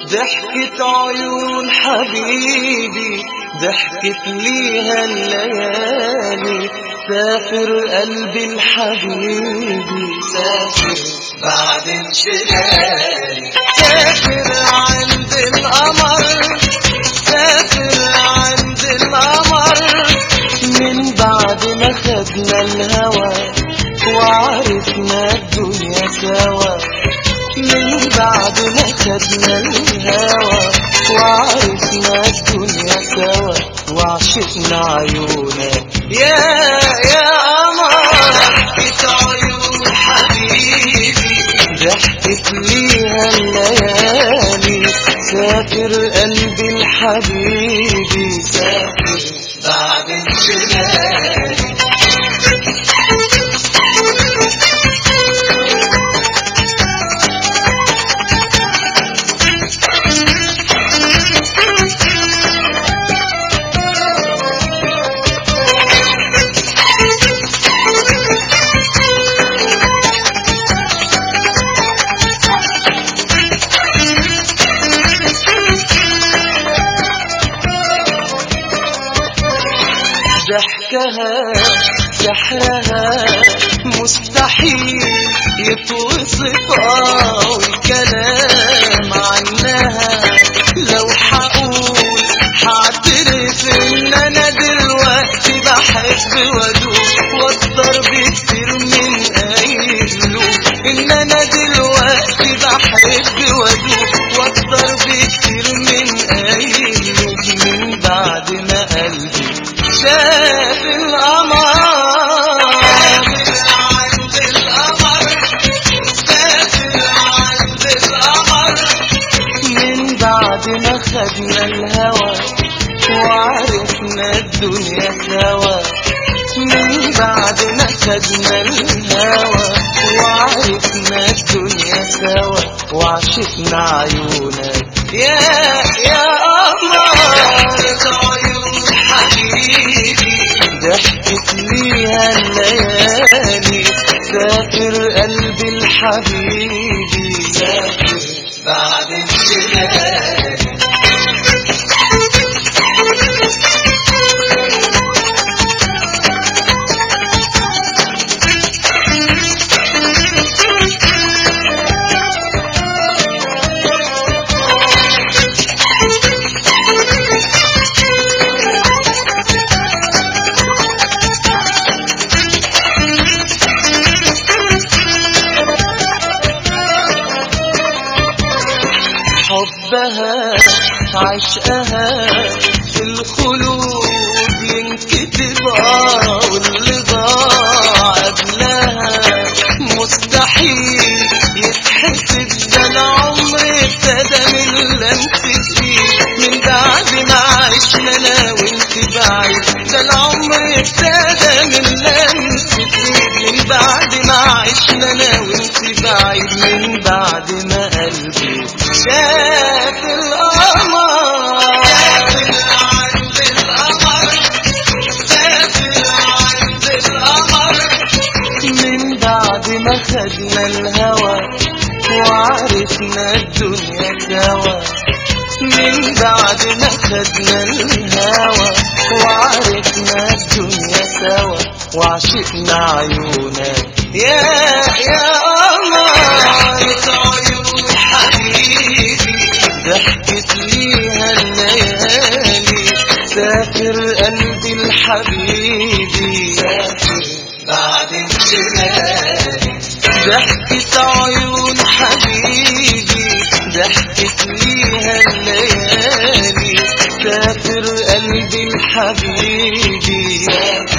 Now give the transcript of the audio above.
ضحكة عيون حبيبي ضحكت ليها الليالي سافر قلبي الحبيبي سافر بعد انشغالي سافر عند القمر سافر عند القمر من بعد ما خدنا الهوى وعرفنا الدنيا سوا من بعد ما خدنا الهوى وعرفنا الدنيا سوا وعشقنا عيونك يا يا قمر ضحكة عيون حبيبي ضحكت ليها الليالي سافر قلبي الحبيبي سافر بعد انشغالي ضحكها سحرها مستحيل يتوصف اه والكلام عنها لو حقول حاعترف ان انا دلوقتي بحب وادوب واكتر بكتير من اي قلوب ان انا دلوقتي بحب وادوب واكتر بكتير من اي قلوب من بعد ما قلبي شاف القمر عند القمر سافر عند القمر من بعد ما خدنا الهوى وعرفنا الدنيا سوا من بعد ما خدنا الهوى وعرفنا الدنيا سوا وعشقنا عيونك يا يا قمر عيون حبيبي ضحكت ليها الليالي سافر قلبي الحبيبي سافر بعد انشغالي حبها عشقها في الخلود ينكتب اه واللي ضاع قبلها مستحيل يتحسب ده العمر ابتدى من لمسة ايد من بعد ما عشنا انا وانت بعيد ده العمر ابتدى من لمسة ايد من بعد ما عشنا انا وانت بعيد من بعد ما قلبي شاف القمر سافر عند القمر سافر عند القمر من بعد ما خدنا الهوى وعرفنا الدنيا سوا من بعد ما خدنا الهوى وعرفنا الدنيا سوا وعشقنا عيونك يا يا قمر عيون حبيبي ضحكت ليها الليالي سافر قلبي الحبيبي سافر بعد انشغالي ضحكة عيون حبيبي ضحكت ليها الليالي سافر قلبي الحبيبي